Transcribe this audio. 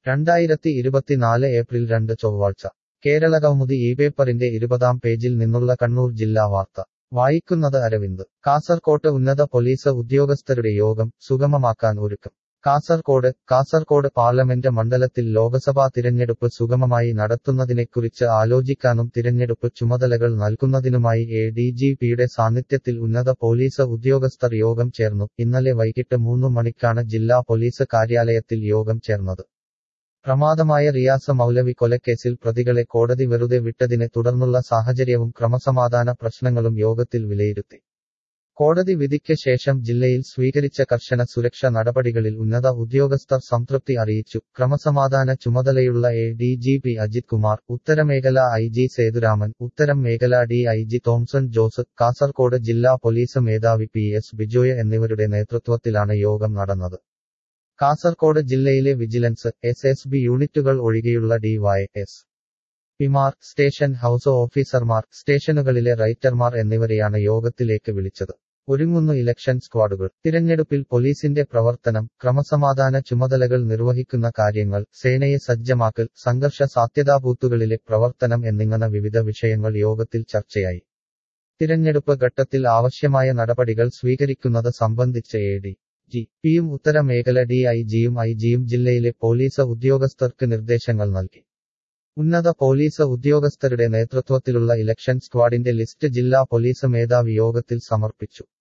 രണ്ടായിരത്തി ഇരുപത്തിനാല് ഏപ്രിൽ രണ്ട് ചൊവ്വാഴ്ച കേരളകൗമുദി ഈ പേപ്പറിന്റെ ഇരുപതാം പേജിൽ നിന്നുള്ള കണ്ണൂർ ജില്ലാ വാർത്ത വായിക്കുന്നത് അരവിന്ദ് കാസർകോട്ട് ഉന്നത പോലീസ് ഉദ്യോഗസ്ഥരുടെ യോഗം സുഗമമാക്കാൻ ഒരുക്കം കാസർകോട് കാസർകോട് പാർലമെന്റ് മണ്ഡലത്തിൽ ലോക്സഭാ തിരഞ്ഞെടുപ്പ് സുഗമമായി നടത്തുന്നതിനെക്കുറിച്ച് ആലോചിക്കാനും തിരഞ്ഞെടുപ്പ് ചുമതലകൾ നൽകുന്നതിനുമായി എ ഡി ജി പിയുടെ സാന്നിധ്യത്തിൽ ഉന്നത പോലീസ് ഉദ്യോഗസ്ഥർ യോഗം ചേർന്നു ഇന്നലെ വൈകിട്ട് മൂന്നു മണിക്കാണ് ജില്ലാ പോലീസ് കാര്യാലയത്തിൽ യോഗം ചേർന്നത് പ്രമാദമായ റിയാസ മൗലവി കൊലക്കേസിൽ പ്രതികളെ കോടതി വെറുതെ വിട്ടതിനെ തുടർന്നുള്ള സാഹചര്യവും ക്രമസമാധാന പ്രശ്നങ്ങളും യോഗത്തിൽ വിലയിരുത്തി കോടതി വിധിക്ക് ശേഷം ജില്ലയിൽ സ്വീകരിച്ച കർശന സുരക്ഷാ നടപടികളിൽ ഉന്നത ഉദ്യോഗസ്ഥർ സംതൃപ്തി അറിയിച്ചു ക്രമസമാധാന ചുമതലയുള്ള A D G P Ajith Kumar ഉത്തരമേഖല ഐ ജി സേതുരാമൻ ഉത്തരം മേഖല D I G Thomson Joseph Kasaragod ജില്ലാ പോലീസ് മേധാവി പി എസ് ബിജോയ് എന്നിവരുടെ നേതൃത്വത്തിലാണ് യോഗം നടന്നത് കാസർകോട് ജില്ലയിലെ വിജിലൻസ് എസ് എസ് ബി യൂണിറ്റുകൾ ഒഴികെയുള്ള ഡിവൈ എസ് പിമാർ സ്റ്റേഷൻ ഹൌസ് ഓഫീസർമാർ സ്റ്റേഷനുകളിലെ റൈറ്റർമാർ എന്നിവരെയാണ് യോഗത്തിലേക്ക് വിളിച്ചത് ഒരുങ്ങുന്നു ഇലക്ഷൻ സ്ക്വാഡുകൾ തിരഞ്ഞെടുപ്പിൽ പോലീസിന്റെ പ്രവർത്തനം ക്രമസമാധാന ചുമതലകൾ നിർവഹിക്കുന്ന കാര്യങ്ങൾ സേനയെ സജ്ജമാക്കൽ സംഘർഷ സാധ്യതാ ബൂത്തുകളിലെ പ്രവർത്തനം എന്നിങ്ങനെ വിവിധ വിഷയങ്ങൾ യോഗത്തിൽ ചർച്ചയായി തിരഞ്ഞെടുപ്പ് ഘട്ടത്തിൽ ആവശ്യമായ നടപടികൾ സ്വീകരിക്കുന്നത് സംബന്ധിച്ച് എ ഡി ജി പിയും ഉത്തര മേഖല ഡി ഐ ജിയും ഐ ജിയും ജില്ലയിലെ പോലീസ് ഉദ്യോഗസ്ഥർക്ക് നിർദ്ദേശങ്ങൾ നൽകി ഉന്നത പോലീസ് ഉദ്യോഗസ്ഥരുടെ നേതൃത്വത്തിലുള്ള ഇലക്ഷൻ സ്ക്വാഡിന്റെ ലിസ്റ്റ് ജില്ലാ പോലീസ് മേധാവി യോഗത്തിൽ സമർപ്പിച്ചു